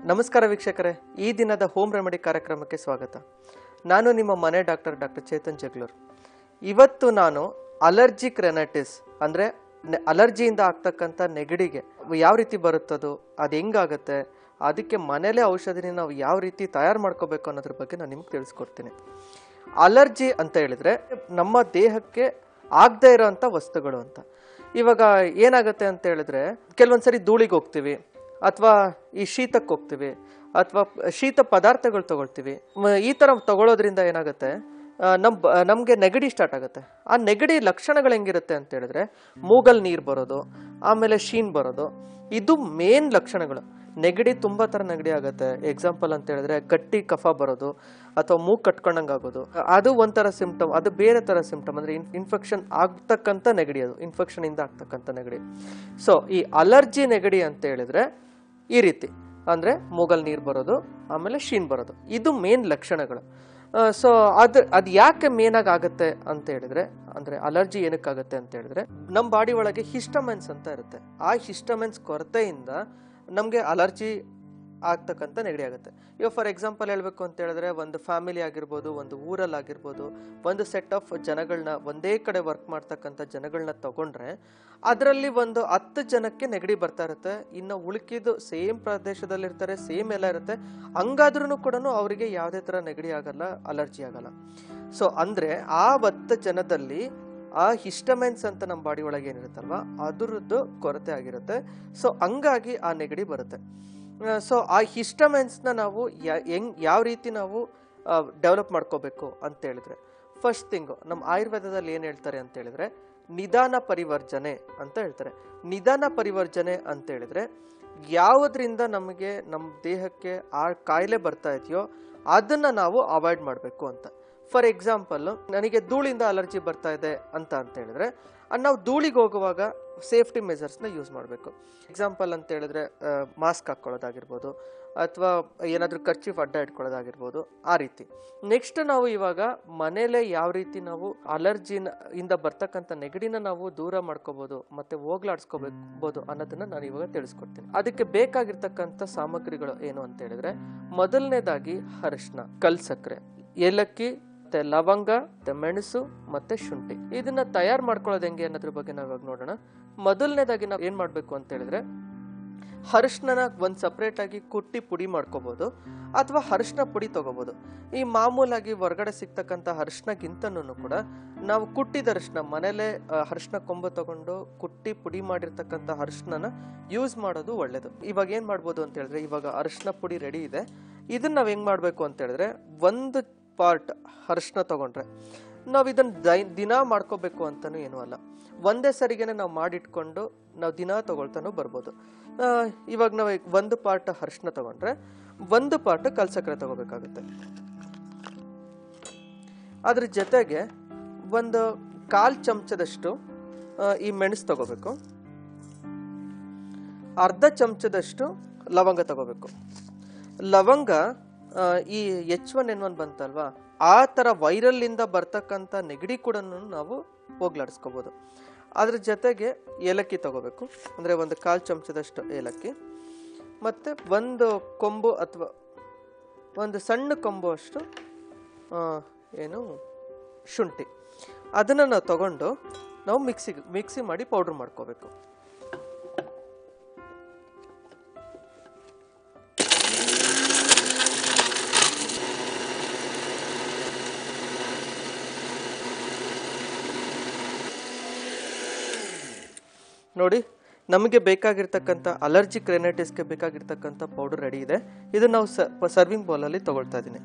ನಮಸ್ಕಾರ ವೀಕ್ಷಕರೇ ಈ ದಿನದ ಹೋಮ್ ರೆಮಿಡಿ ಕಾರ್ಯಕ್ರಮಕ್ಕೆ ಸ್ವಾಗತ ನಾನು ನಿಮ್ಮ ಮನೆ ಡಾಕ್ಟರ್ ಡಾಕ್ಟರ್ ಚೇತನ್ ಜಗ್ಲೂರ್ ಇವತ್ತು ನಾನು ಅಲರ್ಜಿಕ್ ರೆನೈಟಿಸ್ ಅಂದರೆ ಅಲರ್ಜಿಯಿಂದ ಆಗ್ತಕ್ಕಂಥ ನೆಗಡಿಗೆ ಯಾವ ರೀತಿ ಬರುತ್ತದು ಅದು ಹೆಂಗಾಗತ್ತೆ ಅದಕ್ಕೆ ಮನೇಲೇ ಔಷಧಿನ ನಾವು ಯಾವ ರೀತಿ ತಯಾರು ಮಾಡ್ಕೋಬೇಕು ಅನ್ನೋದ್ರ ಬಗ್ಗೆ ನಾನು ನಿಮ್ಗೆ ತಿಳಿಸ್ಕೊಡ್ತೀನಿ ಅಲರ್ಜಿ ಅಂತ ಹೇಳಿದ್ರೆ ನಮ್ಮ ದೇಹಕ್ಕೆ ಆಗದೇ ಇರೋಂಥ ವಸ್ತುಗಳು ಅಂತ ಇವಾಗ ಏನಾಗುತ್ತೆ ಅಂತ ಹೇಳಿದ್ರೆ ಕೆಲವೊಂದ್ಸರಿ ಧೂಳಿಗೆ ಹೋಗ್ತೀವಿ ಅಥವಾ ಈ ಶೀತಕ್ಕೆ ಹೋಗ್ತೀವಿ ಅಥವಾ ಶೀತ ಪದಾರ್ಥಗಳು ತಗೊಳ್ತೀವಿ ಮ- ಈ ಥರ ತಗೊಳ್ಳೋದ್ರಿಂದ ಏನಾಗುತ್ತೆ ಆ, ನಮ್ ಬ- ನಮ್ಗೆ ನೆಗಡಿ ಸ್ಟಾರ್ಟ್ ಆಗುತ್ತೆ ಆ ನೆಗಡಿ ಲಕ್ಷಣಗಳು ಹೆಂಗಿರುತ್ತೆ ಅಂತ ಹೇಳಿದ್ರೆ ಮೂಗಲ್ ನೀರು ಬರೋದು ಆಮೇಲೆ ಶೀನ್ ಬರೋದು ಇದು ಮೇನ್ ಲಕ್ಷಣಗಳು ನೆಗಡಿ ತುಂಬಾ ತರ ನೆಗಡಿ ಆಗುತ್ತೆ ಎಕ್ಸಾಂಪಲ್ ಅಂತ ಹೇಳಿದ್ರೆ ಗಟ್ಟಿ ಕಫ ಬರೋದು ಅಥವಾ ಮೂಗ್ ಕಟ್ಕೊಂಡಂಗೆ ಆಗೋದು ಅದು ಒಂಥರ ಸಿಂಪ್ಟಮ್ ಅದು ಬೇರೆ ತರ ಸಿಂಪ್ಟಮ್ ಅಂದ್ರೆ ಇನ್ಫೆಕ್ಷನ್ ಆಗ್ತಕ್ಕಂಥ ನೆಗಡಿ ಅದು ಇನ್ಫೆಕ್ಷನ್ ಇಂದ ಆಗ್ತಕ್ಕಂಥ ನೆಗಡಿ ಸೊ ಈ ಅಲರ್ಜಿ ನೆಗಡಿ ಅಂತ ಹೇಳಿದ್ರೆ ಈ ರೀತಿ ಅಂದ್ರೆ ಮೂಗಲ್ ನೀರು ಬರೋದು ಆಮೇಲೆ ಶೀನ್ ಬರೋದು ಇದು ಮೇನ್ ಲಕ್ಷಣಗಳು ಸೊ ಅದು ಅದು ಯಾಕೆ ಮೇನ್ ಆಗಿ ಆಗುತ್ತೆ ಅಂತ ಹೇಳಿದ್ರೆ ಅಂದ್ರೆ ಅಲರ್ಜಿ ಏನಕ್ಕಾಗುತ್ತೆ ಅಂತ ಹೇಳಿದ್ರೆ ನಮ್ಮ ಬಾಡಿ ಒಳಗೆ ಹಿಸ್ಟಮೆನ್ಸ್ ಅಂತ ಇರುತ್ತೆ ಆ ಹಿಸ್ಟಮೆನ್ಸ್ ಕೊರತೆಯಿಂದ ನಮಗೆ ಅಲರ್ಜಿ ಆಗ್ತಕ್ಕಂಥ ನೆಗಡಿ ಆಗುತ್ತೆ ಇವಾಗ ಫಾರ್ ಎಕ್ಸಾಂಪಲ್ ಹೇಳಬೇಕು ಅಂತ ಹೇಳಿದ್ರೆ ಒಂದು ಫ್ಯಾಮಿಲಿ ಆಗಿರ್ಬೋದು ಒಂದು ಊರಲ್ಲಿ ಆಗಿರ್ಬೋದು ಒಂದು ಸೆಟ್ ಆಫ್ ಜನಗಳನ್ನ ಒಂದೇ ಕಡೆ ವರ್ಕ್ ಮಾಡ್ತಕ್ಕಂಥ ಜನಗಳನ್ನ ತಗೊಂಡ್ರೆ ಅದರಲ್ಲಿ ಒಂದು ಹತ್ತು ಜನಕ್ಕೆ ನೆಗಡಿ ಬರ್ತಾ ಇರುತ್ತೆ ಇನ್ನು ಉಳುಕಿದ್ದು ಸೇಮ್ ಪ್ರದೇಶದಲ್ಲಿರ್ತಾರೆ ಸೇಮ್ ಎಲ್ಲ ಇರುತ್ತೆ ಹಂಗಾದ್ರೂ ಕೂಡ ಅವರಿಗೆ ಯಾವುದೇ ಥರ ನೆಗಡಿ ಆಗಲ್ಲ ಅಲರ್ಜಿ ಆಗಲ್ಲ ಸೊ ಅಂದರೆ ಆ ಹತ್ತು ಜನದಲ್ಲಿ ಆ ಹಿಸ್ಟಮೆನ್ಸ್ ಅಂತ ನಮ್ಮ ಬಾಡಿ ಒಳಗೆ ಏನಿರುತ್ತಲ್ವ ಅದರದ್ದು ಕೊರತೆ ಆಗಿರುತ್ತೆ ಸೊ ಹಂಗಾಗಿ ಆ ನೆಗಡಿ ಬರುತ್ತೆ ಸೊ ಆ ಹಿಸ್ಟಮೆನ್ಸ್ನ ನಾವು ಯಾ- ಹೆಂಗ್ ಯಾವ ರೀತಿ ನಾವು ಡೆವಲಪ್ ಮಾಡ್ಕೋಬೇಕು ಅಂತ ಹೇಳಿದ್ರೆ ಫಸ್ಟ್ ಥಿಂಗು ನಮ್ಮ ಆಯುರ್ವೇದದಲ್ಲಿ ಏನು ಹೇಳ್ತಾರೆ ಅಂತ ಹೇಳಿದ್ರೆ ನಿಧಾನ ಪರಿವರ್ಜನೆ ಅಂತ ಹೇಳ್ತಾರೆ ನಿಧಾನ ಪರಿವರ್ಜನೆ ಅಂತ ಹೇಳಿದ್ರೆ ಯಾವುದರಿಂದ ನಮಗೆ ನಮ್ಮ ದೇಹಕ್ಕೆ ಆ ಕಾಯಿಲೆ ಬರ್ತಾ ಇದೆಯೋ ಅದನ್ನ ನಾವು ಅವಾಯ್ಡ್ ಮಾಡಬೇಕು ಅಂತ ಫಾರ್ ಎಕ್ಸಾಂಪಲ್ ನನಗೆ ಧೂಳಿಂದ ಅಲರ್ಜಿ ಬರ್ತಾ ಇದೆ ಅಂತ ಅಂತ ಹೇಳಿದ್ರೆ ಅದ್ ನಾವು ಧೂಳಿಗೆ ಹೋಗುವಾಗ ಸೇಫ್ಟಿ ಮೆಜರ್ಸ್ನ ಯೂಸ್ ಮಾಡಬೇಕು ಎಕ್ಸಾಂಪಲ್ ಅಂತ ಹೇಳಿದ್ರೆ ಮಾಸ್ಕ್ ಹಾಕ್ಕೊಳ್ಳೋದಾಗಿರ್ಬೋದು ಅಥವಾ ಏನಾದರೂ ಖರ್ಚೀಫ್ ಅಡ್ಡ ಇಟ್ಕೊಳ್ಳೋದಾಗಿರ್ಬೋದು ಆ ರೀತಿ ನೆಕ್ಸ್ಟ್ ನಾವು ಇವಾಗ ಮನೇಲೆ ಯಾವ ರೀತಿ ನಾವು ಅಲರ್ಜಿನ ಇಂದ ಬರ್ತಕ್ಕಂಥ ನೆಗಡಿನ ನಾವು ದೂರ ಮಾಡ್ಕೋಬಹುದು ಮತ್ತೆ ಹೋಗ್ಲಾಡ್ಸ್ಕೋಬೇಕು ಅನ್ನೋದನ್ನ ನಾನು ಇವಾಗ ತಿಳಿಸ್ಕೊಡ್ತೀನಿ ಅದಕ್ಕೆ ಬೇಕಾಗಿರ್ತಕ್ಕಂಥ ಸಾಮಗ್ರಿಗಳು ಏನು ಅಂತ ಹೇಳಿದ್ರೆ ಮೊದಲನೇದಾಗಿ ಅರಿಶಿನ ಕಲ್ ಸಕ್ಕರೆ ಏಲಕ್ಕಿ ಮತ್ತೆ ಲವಂಗ ಮತ್ತೆ ಮೆಣಸು ಮತ್ತೆ ಶುಂಠಿ ಇದನ್ನ ತಯಾರು ಮಾಡ್ಕೊಳ್ಳೋದು ಹೆಂಗೆ ಅನ್ನೋದ್ರ ಬಗ್ಗೆ ನಾವು ಇವಾಗ ನೋಡೋಣ ಮೊದಲನೇದಾಗಿ ನಾವು ಏನ್ ಮಾಡ್ಬೇಕು ಅಂತ ಹೇಳಿದ್ರೆ ಅರಿಶಿನ ಒಂದು ಸಪ್ರೇಟ್ ಆಗಿ ಕುಟ್ಟಿ ಪುಡಿ ಮಾಡ್ಕೋಬಹುದು ಅಥವಾ ಅರಿಶಿನ ಪುಡಿ ತಗೋಬಹುದು ಈ ಮಾಮೂಲಾಗಿ ಹೊರಗಡೆ ಸಿಗ್ತಕ್ಕಂಥ ಅರಿಶಿನಗಿಂತನೂ ಕೂಡ ನಾವು ಕುಟ್ಟಿದ ಅರಿಶಿನ ಮನೇಲೆ ಅರಿಶಿನ ಕೊಂಬು ತಗೊಂಡು ಕುಟ್ಟಿ ಪುಡಿ ಮಾಡಿರ್ತಕ್ಕಂಥ ಅರಿಶಿನ ಯೂಸ್ ಮಾಡೋದು ಒಳ್ಳೇದು ಇವಾಗ ಏನ್ ಮಾಡ್ಬೋದು ಅಂತ ಹೇಳಿದ್ರೆ ಇವಾಗ ಅರಿಶಿನ ಪುಡಿ ರೆಡಿ ಇದೆ ಇದನ್ನ ನಾವ್ ಹೆಂಗ್ ಮಾಡ್ಬೇಕು ಅಂತ ಹೇಳಿದ್ರೆ ಒಂದು ಪಾರ್ಟ್ ಅರಿಶಿನ ತಗೊಂಡ್ರೆ ನಾವು ಇದನ್ನ ದೈ- ದಿನ ಮಾಡ್ಕೋಬೇಕು ಅಂತಾನು ಏನೂ ಅಲ್ಲ ಒಂದೇ ಸರಿಗೆನೆ ನಾವು ಮಾಡಿಟ್ಕೊಂಡು ನಾವು ದಿನ ತಗೊಳ್ತಾನೂ ಬರ್ಬೋದು ಆ, ಇವಾಗ ನಾವು ಒಂದು ಪಾರ್ಟ್ ಅರಿಶಿನ ತಗೊಂಡ್ರೆ ಒಂದು ಪಾರ್ಟ್ ಕಲ್ಸಕ್ಕರೆ ತಗೋಬೇಕಾಗುತ್ತೆ ಅದ್ರ ಜೊತೆಗೆ ಒಂದು ಕಾಲ್ ಚಮಚದಷ್ಟು ಆ, ಈ ಮೆಣಸು ತಗೋಬೇಕು ಅರ್ಧ ಚಮಚದಷ್ಟು ಲವಂಗ ತಗೋಬೇಕು ಲವಂಗ ಆ, ಈ ಎಚ್ ಒನ್ ಎನ್ ಒನ್ ಬಂತಲ್ವಾ ಆ ಥರ ವೈರಲ್ಲಿಂದ ಬರ್ತಕ್ಕಂಥ ನೆಗಡಿ ಕೂಡ ನಾವು ಹೋಗ್ಲಾಡಿಸ್ಕೋಬೋದು ಅದ್ರ ಜೊತೆಗೆ ಏಲಕ್ಕಿ ತಗೋಬೇಕು ಅಂದರೆ ಒಂದು ಕಾಲು ಚಮಚದಷ್ಟು ಏಲಕ್ಕಿ ಮತ್ತು ಒಂದು ಕೊಂಬು ಅಥವಾ ಒಂದು ಸಣ್ಣ ಕೊಂಬು ಅಷ್ಟು ಆ, ಏನು ಶುಂಠಿ ಅದನ್ನು ನಾವು ತಗೊಂಡು ನಾವು ಮಿಕ್ಸಿಗೆ ಮಿಕ್ಸಿ ಮಾಡಿ ಪೌಡ್ರ್ ಮಾಡ್ಕೋಬೇಕು ನೋಡಿ ನಮಗೆ ಬೇಕಾಗಿರ್ತಕ್ಕಂಥ ಅಲರ್ಜಿಕ್ ರೆನೈಟಿಸ್ಗೆ ಬೇಕಾಗಿರ್ತಕ್ಕಂಥ ಪೌಡರ್ ರೆಡಿ ಇದೆ ಇದು ನಾವು ಸರ್ವಿಂಗ್ ಬೌಲಲ್ಲಿ ತಗೊಳ್ತಾ ಇದ್ದೀನಿ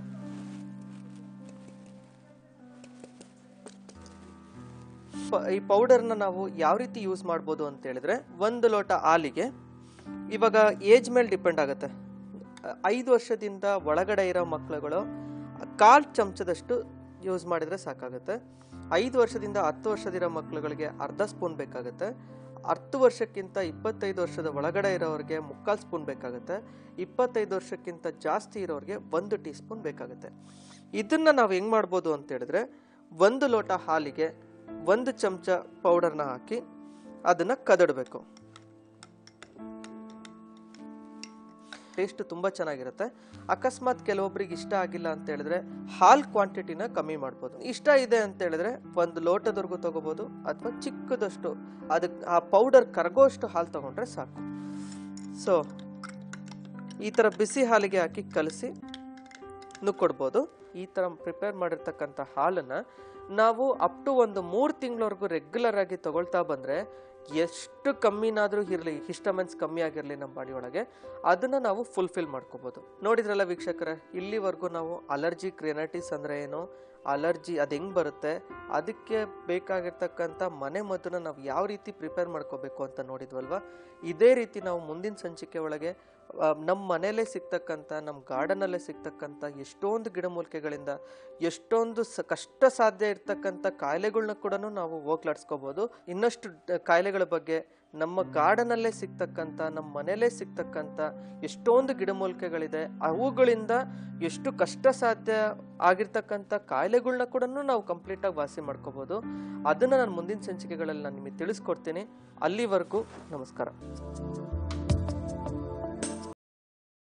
ಪ- ಈ ಪೌಡರ್ನ ನಾವು ಯಾವ ರೀತಿ ಯೂಸ್ ಮಾಡ್ಬೋದು ಅಂತ ಹೇಳಿದ್ರೆ ಒಂದು ಲೋಟ ಹಾಲಿಗೆ ಇವಾಗ ಏಜ್ ಮೇಲೆ ಡಿಪೆಂಡ್ ಆಗುತ್ತೆ ಐದು ವರ್ಷದಿಂದ ಒಳಗಡೆ ಇರೋ ಮಕ್ಕಳುಗಳು ಕಾಲ್ ಚಮಚದಷ್ಟು ಯೂಸ್ ಮಾಡಿದ್ರೆ ಸಾಕಾಗುತ್ತೆ ಐದು ವರ್ಷದಿಂದ ಹತ್ತು ವರ್ಷದಿರೋ ಮಕ್ಕಳುಗಳಿಗೆ ಅರ್ಧ ಸ್ಪೂನ್ ಬೇಕಾಗುತ್ತೆ ಹತ್ತು ವರ್ಷಕ್ಕಿಂತ ಇಪ್ಪತ್ತೈದು ವರ್ಷದ ಒಳಗಡೆ ಇರೋರಿಗೆ ಮುಕ್ಕಾಲು ಸ್ಪೂನ್ ಬೇಕಾಗುತ್ತೆ ಇಪ್ಪತ್ತೈದು ವರ್ಷಕ್ಕಿಂತ ಜಾಸ್ತಿ ಇರೋರಿಗೆ ಒಂದು ಟೀ ಸ್ಪೂನ್ ಬೇಕಾಗುತ್ತೆ ಇದನ್ನ ನಾವು ಹೆಂಗ್ ಮಾಡ್ಬೋದು ಅಂತ ಹೇಳಿದ್ರೆ ಒಂದು ಲೋಟ ಹಾಲಿಗೆ ಒಂದು ಚಮಚ ಪೌಡರ್ನ ಹಾಕಿ ಅದನ್ನ ಕದಡಬೇಕು ಟೇಸ್ಟ್ ತುಂಬ ಚೆನ್ನಾಗಿರುತ್ತೆ ಅಕಸ್ಮಾತ್ ಕೆಲವೊಬ್ರಿಗೆ ಇಷ್ಟ ಆಗಿಲ್ಲ ಅಂತ ಹೇಳಿದ್ರೆ ಹಾಲ್ ಕ್ವಾಂಟಿಟಿನ ಕಮ್ಮಿ ಮಾಡ್ಬೋದು ಇಷ್ಟ ಇದೆ ಅಂತ ಹೇಳಿದ್ರೆ ಒಂದು ಲೋಟದವರೆಗೂ ತಗೋಬೋದು ಅಥವಾ ಚಿಕ್ಕದಷ್ಟು ಅದಕ್ಕೆ ಆ ಪೌಡರ್ ಕರಗೋಷ್ಟು ಹಾಲು ತಗೊಂಡ್ರೆ ಸಾಕು ಸೊ ಈ ಥರ ಬಿಸಿ ಹಾಲಿಗೆ ಹಾಕಿ ಕಲಸಿ ನುಕ್ಕೊಡ್ಬೋದು ಈ ಥರ ಪ್ರಿಪೇರ್ ಮಾಡಿರ್ತಕ್ಕಂಥ ಹಾಲನ್ನು ನಾವು ಅಪ್ ಟು ಒಂದು ಮೂರು ತಿಂಗಳವರೆಗೂ ರೆಗ್ಯುಲರ್ ಆಗಿ ತಗೊಳ್ತಾ ಬಂದರೆ ಎಷ್ಟು ಕಮ್ಮಿನಾದರೂ ಇರಲಿ ಹಿಸ್ಟಮೆನ್ಸ್ ಕಮ್ಮಿ ಆಗಿರಲಿ ನಮ್ಮ ಬಾಡಿ ಒಳಗೆ ಅದನ್ನು ನಾವು ಫುಲ್ಫಿಲ್ ಮಾಡ್ಕೋಬೋದು ನೋಡಿದ್ರಲ್ಲ ವೀಕ್ಷಕರೇ ಇಲ್ಲಿವರೆಗೂ ನಾವು ಅಲರ್ಜಿ ಕ್ರೆನೈಟಿಸ್ ಅಂದರೆ ಏನು ಅಲರ್ಜಿ ಅದು ಹೆಂಗೆ ಬರುತ್ತೆ ಅದಕ್ಕೆ ಬೇಕಾಗಿರ್ತಕ್ಕಂಥ ಮನೆ ಮದ್ದನ್ನ ನಾವು ಯಾವ ರೀತಿ ಪ್ರಿಪೇರ್ ಮಾಡ್ಕೋಬೇಕು ಅಂತ ನೋಡಿದ್ವಲ್ವಾ ಇದೇ ರೀತಿ ನಾವು ಮುಂದಿನ ಸಂಚಿಕೆ ಒಳಗೆ ಆ, ನಮ್ಮ ಮನೆಯಲ್ಲೇ ಸಿಗ್ತಕ್ಕಂಥ ನಮ್ಮ ಗಾರ್ಡನಲ್ಲೇ ಸಿಗ್ತಕ್ಕಂಥ ಎಷ್ಟೊಂದು ಗಿಡಮೂಲಿಕೆಗಳಿಂದ ಎಷ್ಟೊಂದು ಸ ಕಷ್ಟ ಸಾಧ್ಯ ಇರ್ತಕ್ಕಂಥ ಕಾಯಿಲೆಗಳ್ನ ಕೂಡ ನಾವು ಹೋಗ್ಲಾಡ್ಸ್ಕೋಬೋದು ಇನ್ನಷ್ಟು ಡ- ಕಾಯಿಲೆಗಳ ಬಗ್ಗೆ ನಮ್ಮ ಗಾರ್ಡನಲ್ಲೇ ಸಿಗ್ತಕ್ಕಂಥ ನಮ್ಮ ಮನೆಯಲ್ಲೇ ಸಿಗ್ತಕ್ಕಂಥ ಎಷ್ಟೊಂದು ಗಿಡಮೂಲಿಕೆಗಳಿದೆ ಅವುಗಳಿಂದ ಎಷ್ಟು ಕಷ್ಟ ಸಾಧ್ಯ ಆಗಿರ್ತಕ್ಕಂಥ ಕಾಯಿಲೆಗಳ್ನ ಕೂಡ ನಾವು ಕಂಪ್ಲೀಟಾಗಿ ವಾಸಿ ಮಾಡ್ಕೋಬೋದು ಅದನ್ನು ನಾನು ಮುಂದಿನ ಸಂಚಿಕೆಗಳಲ್ಲಿ ನಾನು ನಿಮಗೆ ತಿಳಿಸ್ಕೊಡ್ತೀನಿ ಅಲ್ಲಿವರೆಗೂ ನಮಸ್ಕಾರ